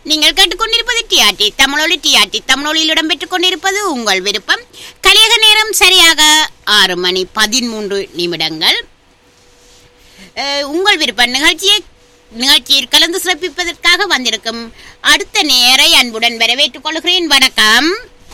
நீங்கள் கேட்டுக்கொண்டிருப்பது டிஆர்டி தமிழொலி டிஆர்டி தமிழொலியில் இடம்பெற்றுக் கொண்டிருப்பது உங்கள் விருப்பம் கலியக நேரம் சரியாக ஆறு மணி பதிமூன்று நிமிடங்கள் அஹ், உங்கள் விருப்பம் நிகழ்ச்சியை நிகழ்ச்சியில் கலந்து சிறப்பிப்பதற்காக வந்திருக்கும் அடுத்த நேரை அன்புடன் வரவேற்றுக் கொள்கிறேன் வணக்கம்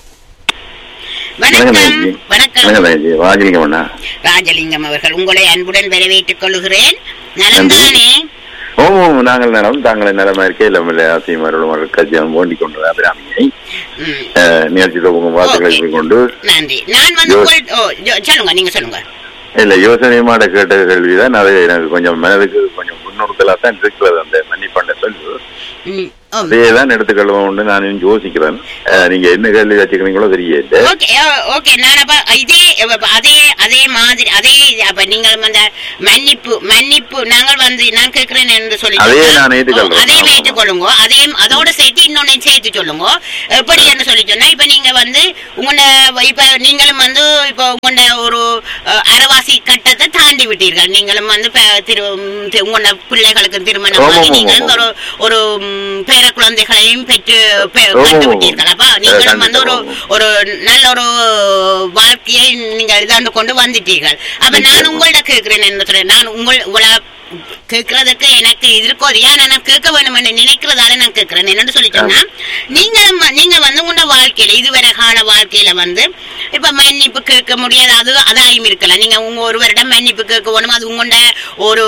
வணக்கம் வணக்கம் வணக்கம் ராஜலிங்கம் அண்ணா ராஜலிங்கம் அவர்கள் உங்களை அன்புடன் வரவேற்றுக் கொள்கிறேன் நலந்தானே ஓ நாங்கள் நலம் தாங்கள் நலமா இருக்கே இல்லை ஆசியமாரோட கட்சியம் வேண்டிக் கொண்டு அபிராமியை ம். அஹ், நிகழ்ச்சி தொகுப்பு வாழ்த்துக்களை Okay. கொண்டு நன்றி நான் வந்து யோ- உங்கள் ஓ, யோ- சொல்லுங்க நீங்க சொல்லுங்க இல்ல யோசனையுமாட கேட்ட கேள்விதான் அது எனக்கு கொஞ்சம் மனதுக்கு கொஞ்சம் முன்னுறுத்தலா தான் இருக்கிறது அந்த மன்னிப்பண்ட சொல்லு ம், ஓம். அதே தான் எடுத்துக்கொள்வோம்னு நான் இன்னும் யோசிக்கிறேன் அஹ், நீங்க என்ன கேள்வி வச்சுக்கிறீங்களோ தெரியல ஓகே ஓ, ஓகே நான் அப்ப இதே அப்ப அதே அதே மாதிரி அதே அப்ப நீங்கள் அந்த மன்னிப்பு மன்னிப்பு நாங்கள் வந்து நான் கேட்கிறேன் என்று சொல்லி அதே சொன்னா, நான் ஏற்றுக்கொள்றேன். ஓ, அதே ஆமா, ஆமா. ஏற்றுக்கொள்ளுங்க அதே அதோட சேர்த்து இன்னொன்னு சேர்த்து சொல்லுங்க எப்படி என்று சொல்லி சொன்னா இப்ப நீங்க வந்து உங்களோட இப்ப நீங்களும் வந்து இப்ப உங்களோட ஒரு அஹ், அரவாசி கட்டத்தை தாண்டி விட்டீர்கள் நீங்களும் வந்து ப- திரு தி- உங்களோட பிள்ளைகளுக்கு திருமணம் ஆமா, ஆகி ஆமா, நீங்களும் ஆமா. ஒரு ஒரு ம், பேர குழந்தைகளையும் பெற்று பெ- ஆமா, கண்டு ஆமா. விட்டீர்கள் அப்ப நீங்களும் வந்து ஒரு கண்டிப்பா. ஒரு நல்ல ஒரு வாழ்க்கையை நீங்கள் இதாண்டு கொண்டு வந்துட்டீர்கள் அப்ப நான் உங்கள்ட்ட கேட்கிறேன் என்ன சொல்றேன் நான் உங்கள் உங்களை கேட்கறதுக்கு எனக்கு இருக்கோ ஏன் நான் கேட்க வேணும் என்று நினைக்கிறதால நான் கேட்கிறேன் என்னன்னு சொல்லி சொன்னா நீங்க ம- நீங்க வந்து உங்களோட வாழ்க்கையில இதுவரை கால வாழ்க்கையில வந்து இப்ப மன்னிப்பு கேட்க முடியாது அது அதாயும் இருக்கலாம் நீங்க உங்க ஒருவரிடம் மன்னிப்பு கேட்க வேணும் அது உங்களோட ஒரு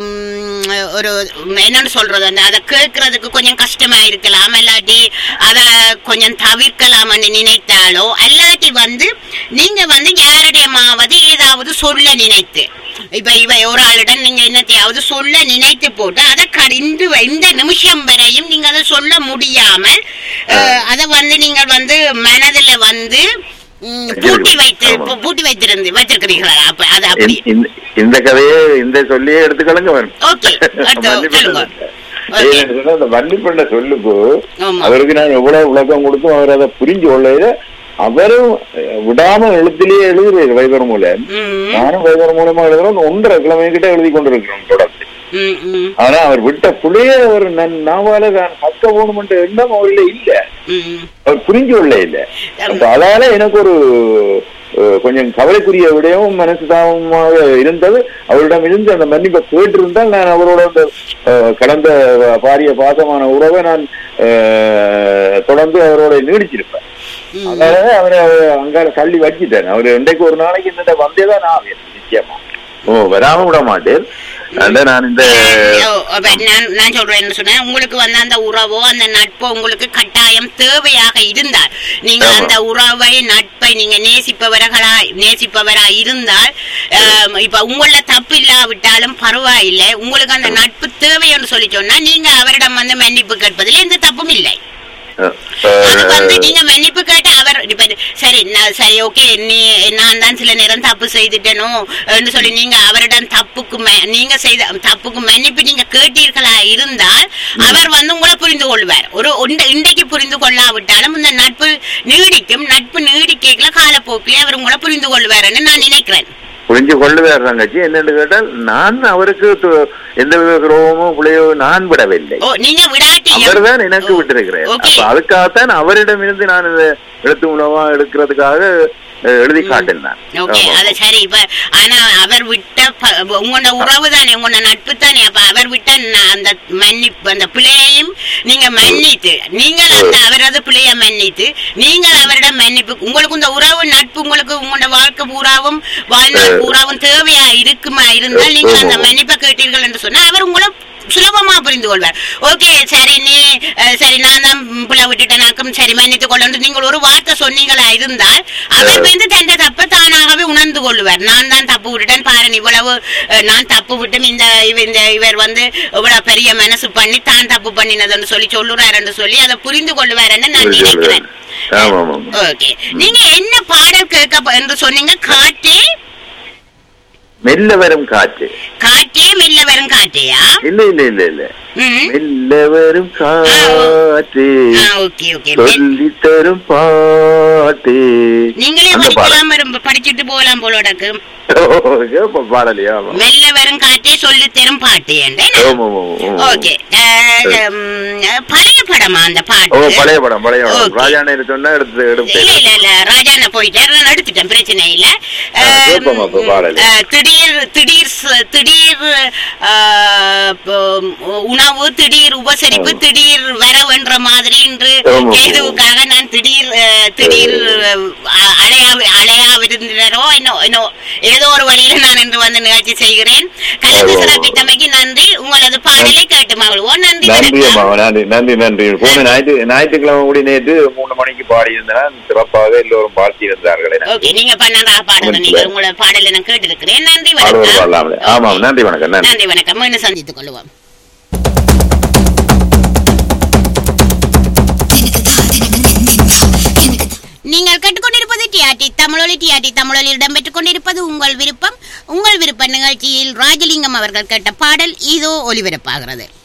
ம், ஒரு என்னன்னு சொல்றது அந்த அதை கேட்கறதுக்கு கொஞ்சம் கஷ்டமா இருக்கலாம் இல்லாட்டி அதை கொஞ்சம் தவிர்க்கலாம்னு நினைத்தாலோ அல்லாட்டி வந்து நீங்க வந்து யாரிடமாவது ஏதாவது சொல்ல நினைத்து இப்ப இவ ஒரு ஆளிடம் நீங்க என்னத்தையாவது சொல்ல நினைத்து போட்டு அதை க- இந்த இந்த நிமிஷம் வரையும் நீங்க அதை சொல்ல முடியாமல் அஹ், அதை வந்து நீங்கள் வந்து மனதுல வந்து ம், பூட்டி வைத்து ஆமா. பூ- பூட்டி வைத்திருந்து வைத்திருக்கிறீர்களா அப்ப அது அப்படி இந்த- இந்த- இந்த கதையே இந்த சொல்லியே எடுத்துக்கொள்ளுங்க வேணும் Okay. அடுத்து மன்னிப்பண்ட சொல்லுங்க. சொல்லு. Okay. ஏன்னு சொன்னா, அந்த மன்னிப்பண்ட சொல்லுக்கு ஆமா. அவருக்கு நான் எவ்வளவு விளக்கம் கொடுத்தும் அவர் அதை புரிஞ்சு கொள்ளையில அவரும் அஹ், விடாம எழுத்திலேயே எழுதுறாரு வைபர் மூலம் ம், நானும் வைபர் மூலமா எழுதுறோம் ஒன்றரை கிழமை கிட்ட எழுதி கொண்டிருக்கிறோம் தொடர்ந்து ம், ம், ஆனா அவர் விட்ட புள்ளையே அவர் நன் நாவால தான் கத்த போகணுமென்ற எண்ணம் அவர்ல இல்ல ம். அவர் புரிஞ்சு கொள்ள இல்ல அப்ப அதால எனக்கு ஒரு அஹ், கொஞ்சம் கவலைக்குரிய விடயமும் மனசுதாபமாக இருந்தது அவரிடம் இருந்து அந்த மன்னிப்பை கேட்டிருந்தால் நான் அவரோட அந்த அஹ், கடந்த பாரிய பாசமான உறவை நான் அஹ், தொடர்ந்து அவரோட நீடிச்சிருப்பேன் ம். அதனால அவரை அங்கால தள்ளி வச்சுட்டேன் அவர் இன்றைக்கு ஒரு நாளைக்கு இந்த வந்தேதான் நான் ஆவேன் நிச்சயமா ஓ வராம விட மாட்டேன் அதனால நான் இந்த ஓ, அப்ப நான் நான் சொல்றேன் என்ன சொன்னேன் உங்களுக்கு வந்து அந்த உறவோ அந்த நட்போ உங்களுக்கு கட்டாயம் தேவையாக இருந்தால் நீங்க ஆமா. அந்த உறவை நட்பை நீங்க நேசிப்பவர்களா நேசிப்பவரா இருந்தால் ஆம், இப்ப உங்கள தப்பு இல்லாவிட்டாலும் பரவாயில்லை உங்களுக்கு அந்த நட்பு தேவைன்னு சொல்லி சொன்னா நீங்க அவரிடம் வந்து மன்னிப்பு கேட்பதில் எந்த தப்பும் இல்லை அது வந்து அஹ், நீங்க மன்னிப்பு கேட்டு அவர் இப்ப சரி நான் சரி ஓகே நீ நான் தான் சில நேரம் தப்பு செய்துட்டேனோ என்று சொல்லி நீங்க அவரிடம் தப்புக்கு ம- நீங்க செய்த தப்புக்கு மன்னிப்பு நீங்க கேட்டீர்களா இருந்தால் அவர் வந்து உங்களை புரிந்து கொள்வார் ஒரு உண்ட- இன்றைக்கு புரிந்து கொள்ளாவிட்டாலும் இந்த நட்பு நீடிக்கும் நட்பு நீடிக்கல காலப்போக்கிலே அவர் உங்களை புரிந்து கொள்வார்னு நான் நினைக்கிறேன் புரிஞ்சு கொள்ளுவார் தங்கச்சி என்னன்னு கேட்டால் நான் அவருக்கு து- எந்த வித துரோகமோ புள்ளையோ நான் விடவில்லை ஓ நீங்க விடாட்டியும் அவர்தான் எனக்கு விட்டிருக்கிறேன் ஓகே அப்ப அதுக்காகத்தான் அவரிடமிருந்து நான் இந்த எழுத்து மூலமா எடுக்கிறதுக்காக அஹ், எழுதி காட்டினான் ஓகே அது சரி இப்ப ஆனா அவர் விட்ட ப- உங்களோட உறவு தானே உங்களோட நட்பு தானே அப்ப அவர் விட்ட ந- அந்த மன்னிப்பு அந்த பிள்ளையையும் நீங்க மன்னித்து நீங்கள் அந்த அவரது பிள்ளைய மன்னித்து நீங்கள் அவரிடம் மன்னிப்பு உங்களுக்கு இந்த உறவு நட்பு உங்களுக்கு உங்களோட வாழ்க்கை பூராவும் வாழ்நாள் பூராவும் தேவையா இருக்குமா இருந்தால் நீங்கள் அந்த மன்னிப்பை கேட்டீர்கள் என்று சொன்னா அவர் உங்களை சுலபமா புரிந்து கொள்வார் ஓகே சரி நீ அஹ், சரி நான் தான் பிள்ளை விட்டுட்டேனாக்கும் சரி மன்னித்துக் கொள்ளு நீங்கள் ஒரு வார்த்தை சொன்னீங்களா இருந்தால் அவர் வந்து தன்னை தப்ப தானாகவே உணர்ந்து கொள்வார் நான் தான் தப்பு விட்டுட்டேன் பாரு இவ்வளவு அஹ், நான் தப்பு விட்டும் இந்த இவ- இந்த இவர் வந்து இவ்வளவு பெரிய மனசு பண்ணி தான் தப்பு பண்ணினதுன்னு சொல்லி சொல்லுறாருன்னு சொல்லி அதை புரிந்து கொள்வாருன்னு நான் நினைக்கிறேன் ஆமா ஆமா ஆமா. ஓகே நீங்க என்ன பாடல் கேட்க ப- என்று சொன்னீங்க காற்றே மெல்ல வரும் காற்று காற்றே மெல்ல வரும் காற்றையா இல்ல இல்ல இல்ல இல்ல ம் மெல்ல வரும் காற்று ஆ ஓகே ஓகே சொல்லி தரும் பாட்டு நீங்களே அந்த பாடல் படிக்கலாம் வரும் படிச்சுட்டு போகலாம் போல உனக்கு பாடலையா ஆமா மெல்ல வரும் தரும் காற்றே சொல்லி தரும் பாட்டு என்று ஓம் ஓம் ஓம், ஓம். ஓகே பழைய படமா அந்த ஓ பாட்டு பழைய படம் பழைய படம் Okay. ராஜாண்ணன் சொன்னா எடுத்து எடுத்து இல்ல இல்ல இல்ல ராஜான போயிட்டாரு நான் எடுத்துட்டேன் பிரச்சனை இல்ல ஆ, கேட்போம் அப்ப பாடல். அஹ், திடீர் திடீர் ச- திடீர் அஹ், ப- உணவு திடீர் உபசரிப்பு ஆ. திடீர் வரவென்ற மாதிரி இன்று ஆமா. கேதுவுக்காக நான் திடீர் அஹ், திடீர் அஹ், அலையா அலையா விருந்தினரோ இன்னும் இன்னும் ஏதோ ஒரு வழியில நான் இன்று வந்து நிகழ்ச்சி செய்கிறேன் கலந்து ஆமா. சிறப்பித்தமைக்கு நன்றி உங்களது பாடலை கேட்டு மகிழ்வோம் நன்றி நன்றி வணக்கம். அம்மா நன்றி நன்றி நன்றி போன ஞாயிற்று ஞாயிற்றுக்கிழமை கூடி நேற்று மூணு மணிக்கு பாடி இருந்தேன் சிறப்பாக எல்லோரும் வாழ்த்தி இருந்தார்கள் எனக்கு. ஓகே நீங்க பன்னெண்டாக பாடணும் நீங்க உங்களோட பாடலை நான் கேட்டிருக்கிறேன் நன்றி ஆறுவர் வணக்கம் பாடலாமே ஆமாம் நன்றி வணக்கம் நன்றி நன்றி வணக்கம் மீண்டும் சந்தித்துக் கொள்வோம் நீங்கள் கேட்டுக்கொண்டிருப்பது டிஆர்டி தமிழொலி டிஆர்டி தமிழொலியில் இடம்பெற்றுக் கொண்டிருப்பது உங்கள் விருப்பம் உங்கள் விருப்ப நிகழ்ச்சியில் ராஜலிங்கம் அவர்கள் கேட்ட பாடல் இதோ ஒலிபரப்பாகிறது